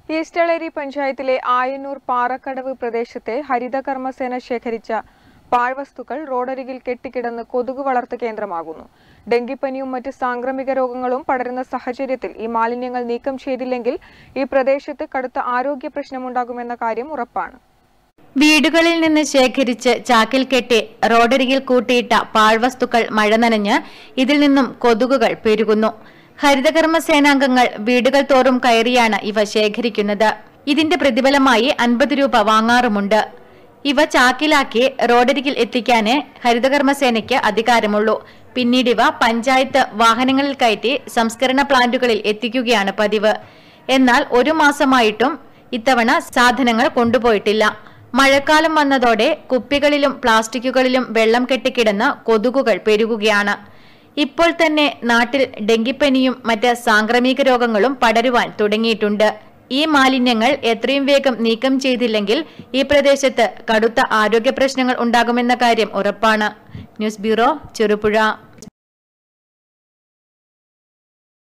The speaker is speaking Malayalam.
ഈസ്റ്റളേരി പഞ്ചായത്തിലെ ആയന്നൂർ പാറക്കടവ് പ്രദേശത്തെ ഹരിതകർമ്മസേന ശേഖരിച്ച പാഴ്വസ്തുക്കൾ റോഡരികിൽ കെട്ടിക്കിടന്ന് കൊതുക് വളർത്തു കേന്ദ്രമാകുന്നു ഡെങ്കിപ്പനിയും മറ്റ് സാംക്രമിക രോഗങ്ങളും പടരുന്ന സാഹചര്യത്തിൽ ഈ മാലിന്യങ്ങൾ നീക്കം ചെയ്തില്ലെങ്കിൽ ഈ പ്രദേശത്ത് കടുത്ത ആരോഗ്യ പ്രശ്നമുണ്ടാകുമെന്ന കാര്യം ഉറപ്പാണ് വീടുകളിൽ നിന്ന് ശേഖരിച്ച് ചാക്കിൽ കെട്ടി റോഡരികിൽ കൂട്ടിയിട്ട പാഴ്വസ്തുക്കൾ മഴ നനഞ്ഞ് ഇതിൽ നിന്നും കൊതുകുകൾ പെരുകുന്നു ഹരിതകർമ്മ സേനാംഗങ്ങൾ വീടുകൾ തോറും കയറിയാണ് ഇവ ശേഖരിക്കുന്നത് ഇതിന്റെ പ്രതിഫലമായി അൻപത് രൂപ വാങ്ങാറുമുണ്ട് ഇവ ചാക്കിലാക്കി റോഡരികിൽ എത്തിക്കാനേ ഹരിതകർമ്മ സേനയ്ക്ക് അധികാരമുള്ളൂ പിന്നീട് ഇവ പഞ്ചായത്ത് വാഹനങ്ങളിൽ കയറ്റി സംസ്കരണ പ്ലാന്റുകളിൽ എത്തിക്കുകയാണ് പതിവ് എന്നാൽ ഒരു മാസമായിട്ടും ഇത്തവണ സാധനങ്ങൾ കൊണ്ടുപോയിട്ടില്ല മഴക്കാലം വന്നതോടെ കുപ്പികളിലും പ്ലാസ്റ്റിക്കുകളിലും വെള്ളം കെട്ടിക്കിടന്ന് കൊതുകുകൾ പെരുകുകയാണ് ഇപ്പോൾ തന്നെ നാട്ടിൽ ഡെങ്കിപ്പനിയും മറ്റ് സാംക്രമിക രോഗങ്ങളും പടരുവാൻ തുടങ്ങിയിട്ടുണ്ട് ഈ മാലിന്യങ്ങൾ എത്രയും വേഗം നീക്കം ചെയ്തില്ലെങ്കിൽ ഈ പ്രദേശത്ത് കടുത്ത ആരോഗ്യ പ്രശ്നങ്ങൾ ഉണ്ടാകുമെന്ന കാര്യം ഉറപ്പാണ് ന്യൂസ് ബ്യൂറോ ചെറുപുഴ